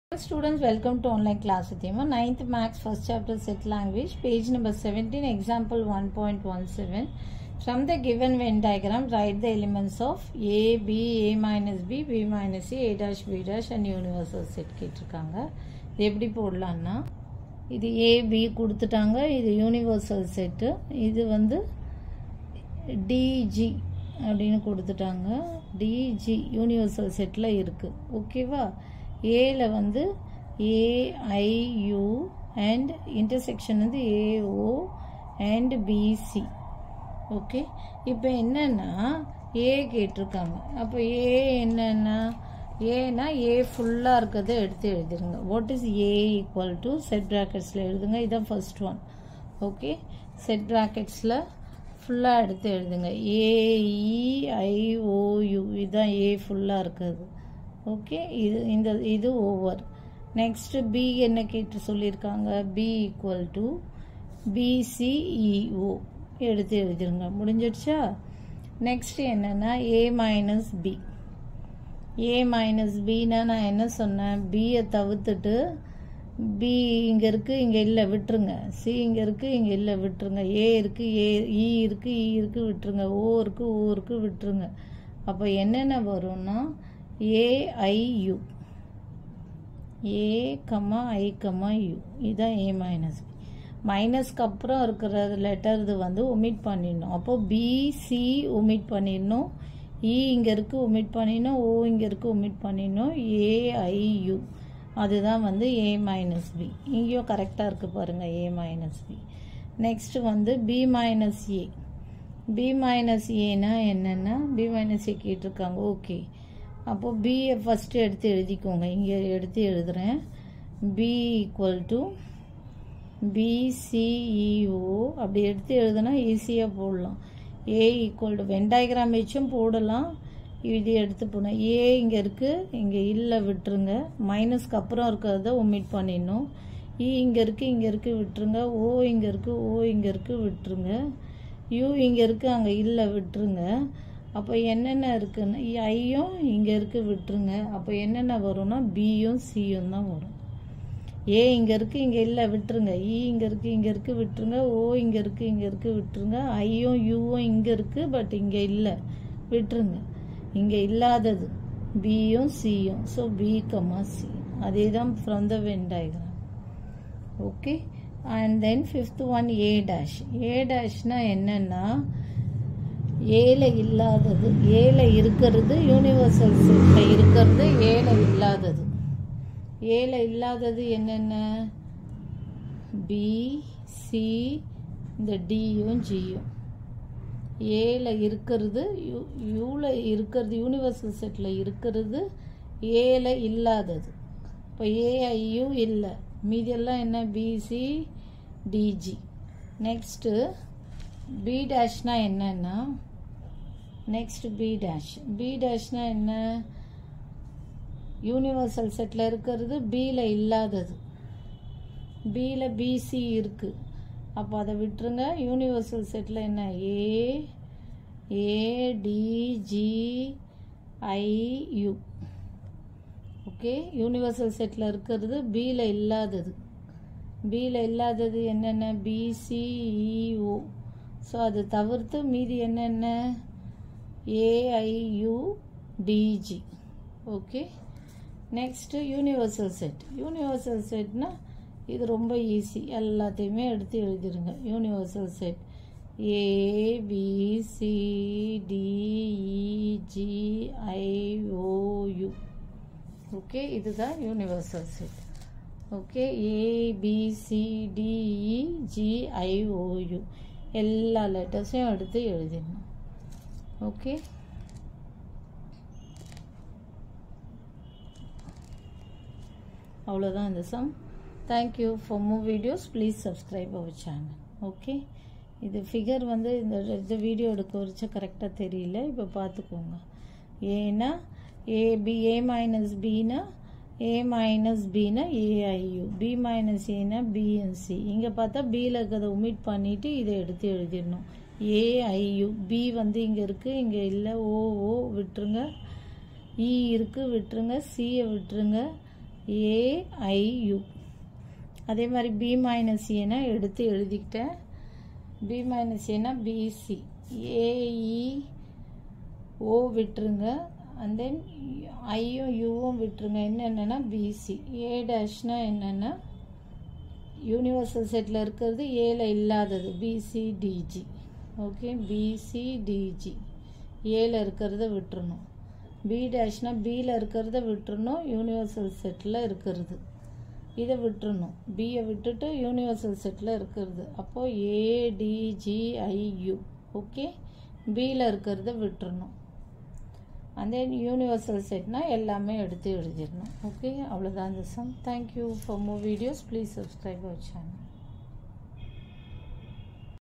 Students, welcome to online class with Emma. 9th Max, first chapter, set language, page number 17, example 1.17. From the given Venn diagram, write the elements of A, B, A minus B, B minus C, A dash, B dash and universal set கேட்டிருக்காங்க இது எப்படி போடலான்னா இது ஏ B கொடுத்துட்டாங்க இது universal set இது வந்து டிஜி அப்படின்னு கொடுத்துட்டாங்க டிஜி யூனிவர்சல் செட்டில் இருக்குது ஓகேவா ஏல வந்து ஏஐயு அண்ட் இன்டர்செக்ஷன் வந்து ஏஓ அண்ட் பிசி ஓகே இப்போ என்னன்னா ஏ கேட்டிருக்காங்க அப்போ ஏ என்னன்னா ஏனா ஏ ஃபுல்லாக இருக்கிறத எடுத்து எழுதிருங்க what is A equal to set ப்ராக்கெட்ஸில் எழுதுங்க இதான் ஃபர்ஸ்ட் ஒன் ஓகே செட் ப்ராக்கெட்ஸில் ஃபுல்லாக எடுத்து எழுதுங்க ஏஇஐஓயு இதுதான் ஏ ஃபுல்லாக இருக்குது ஓகே இது இந்த இது ஓவர் நெக்ஸ்ட்டு பி என்ன கேட்டு சொல்லியிருக்காங்க பி ஈக்குவல் டு பிசிஇஓ எடுத்து எழுதிருங்க முடிஞ்சிடுச்சா நெக்ஸ்ட் என்னென்னா A minus B A minus பின்னா நான் என்ன சொன்னேன் பியை தவிர்த்துட்டு பி இங்கே இருக்குது இங்கே இல்லை விட்டுருங்க சி இங்கே இருக்குது இங்கே இல்லை விட்டுருங்க ஏ இருக்குது ஏ இ இருக்குது இ இருக்குது விட்டுருங்க ஓ இருக்குது ஓ இருக்குது விட்டுருங்க அப்போ என்னென்ன வரும்னா ஏஐயு ஏ கம்மா ஐ கம்மா யூ இதுதான் ஏ மைனஸ் பி மைனஸ்க்கு அப்புறம் இருக்கிற லெட்டர் இது வந்து ஒமிட் பண்ணிடணும் அப்போது பிசி ஒமிட் பண்ணிடணும் இ இங்கே இருக்குது ஒமிட் பண்ணிடணும் ஓ இங்கே இருக்குது ஒமிட் பண்ணிடணும் ஏஐயு அதுதான் வந்து ஏ மைனஸ் பி இங்கேயும் கரெக்டாக இருக்குது பாருங்கள் ஏ மைனஸ் பி நெக்ஸ்ட்டு வந்து B minus A B minus ஏனா என்னென்னா பி மைனஸ் ஏ கேட்டிருக்காங்க ஓகே அப்போது பியை ஃபஸ்ட்டு எடுத்து எழுதிக்கோங்க இங்கே எடுத்து எழுதுகிறேன் பி ஈக்குவல் டு பிசிஇஓ அப்படி எடுத்து எழுதுனா ஈஸியாக போடலாம் ஏ ஈக்குவல் டு வெண்டாய்கிராம் வச்சும் போடலாம் இது எடுத்து போனேன் ஏ இங்கே இருக்குது இங்கே இல்லை விட்டுருங்க மைனஸ்க்கு அப்புறம் இருக்கிறத ஒமிட் பண்ணிடணும் இ இங்கே இருக்குது இங்கே இருக்குது விட்டுருங்க ஓ இங்கே இருக்குது ஓ இங்கே இருக்குது விட்டுருங்க யூ இங்கே இருக்குது அங்கே இல்லை விட்டுருங்க அப்போ என்னென்ன இருக்குன்னு ஐயும் இங்கே இருக்குது விட்டுருங்க அப்போ என்னென்ன வரும்னா பியும் சியும் தான் வரும் ஏ இங்கே இருக்குது இங்கே இல்லை விட்டுருங்க இ இங்கே இருக்குது இங்கே இருக்குது விட்டுருங்க ஓ இங்கே இருக்குது இங்கே இருக்குது விட்டுருங்க ஐயும் யூவும் இங்கே இருக்குது பட் இங்கே இல்லை விட்டுருங்க இங்கே இல்லாதது பியும் சியும் ஸோ பி கம்மா சி அதே தான் from the Venn diagram okay and then fifth one A dash A டேஷ்னால் என்னென்னா ஏல இல்லாதது ஏல இருக்கிறது யூனிவர்சல் செட்டில் இருக்கிறது ஏல இல்லாதது ஏல இல்லாதது என்னென்ன பி சி இந்த டியும் ஜியும் ஏல இருக்கிறது யூ யூவில் இருக்கிறது யூனிவர்சல் செட்டில் இருக்கிறது ஏல இல்லாதது இப்போ ஏஐயு இல்லை மீதியெல்லாம் என்ன பிசி டிஜி நெக்ஸ்ட்டு பி டேஷ்னா என்னன்னா நெக்ஸ்ட் பி டேஷ் பி டேஷ்னா என்ன யூனிவர்சல் செட்டில் இருக்கிறது பியில் இல்லாதது பியில் பிசி இருக்குது அப்போ அதை விட்டுருங்க யூனிவர்சல் செட்டில் என்ன ஏ ஏடிஜிஐயு ஓகே யூனிவர்சல் செட்டில் இருக்கிறது பியில் இல்லாதது பியில் இல்லாதது என்னென்ன பிசிஇஓ ஸோ அது தவிர்த்து மீதி என்னென்ன AIU DG okay next universal set universal செட்னா இது ரொம்ப ஈஸி எல்லாத்தையுமே எடுத்து எழுதிடுங்க யூனிவர்சல் செட் ஏபிசிடிஇஜிஐஓயு ஓகே இதுதான் யூனிவர்சல் செட் ஓகே ஏபிசிடிஇஜிஐஓயு எல்லா லெட்டர்ஸையும் எடுத்து எழுதிடணும் ஓகே அவ்வளோதான் இந்த sum thank you for more videos please subscribe our channel okay இது ஃபிகர் வந்து இந்த இந்த வீடியோ எடுக்க வச்சா கரெக்டாக தெரியல இப்போ பார்த்துக்கோங்க ஏன்னா ஏபி ஏ மைனஸ் பினா ஏ மைனஸ் பினா ஏஐயு பி மைனஸ் ஏனா பிஎன்சி இங்கே பார்த்தா பியில் இருக்கிறத உமிட் பண்ணிவிட்டு இதை எடுத்து எழுதிடணும் ஏஐயு பி வந்து இங்கே இருக்குது இங்கே இல்லை ஓ ஓ விட்டுருங்க இ இருக்குது விட்டுருங்க சியை விட்டுருங்க ஏஐயு அதே மாதிரி பி மைனஸ் ஏனா எடுத்து எழுதிக்கிட்டேன் பி மைனஸ் ஏனா பிசி ஏஇ ஓ விட்டுருங்க அண்ட் தென் ஐயும் யூவும் விட்டுருங்க என்னென்னா பிசி ஏ டேஷ்னா என்னென்னா யூனிவர்சல் செட்டில் இருக்கிறது ஏல இல்லாதது பிசிடிஜி ஓகே பிசிடிஜி ஏல இருக்கிறத விட்டுறணும் பி டேஷ்னா பியில் இருக்கிறத விட்டுறணும் யூனிவர்சல் செட்டில் இருக்கிறது இதை விட்டுறணும் பியை விட்டுட்டு யூனிவர்சல் செட்டில் இருக்கிறது அப்போது ஏடிஜிஐயு ஓகே பியில் இருக்கிறத விட்டுறணும் அண்ட் தென் யூனிவர்சல் செட்னா எல்லாமே எடுத்து எழுதிடணும் ஓகே அவ்வளோதான் இந்த sum thank you for more videos please subscribe our channel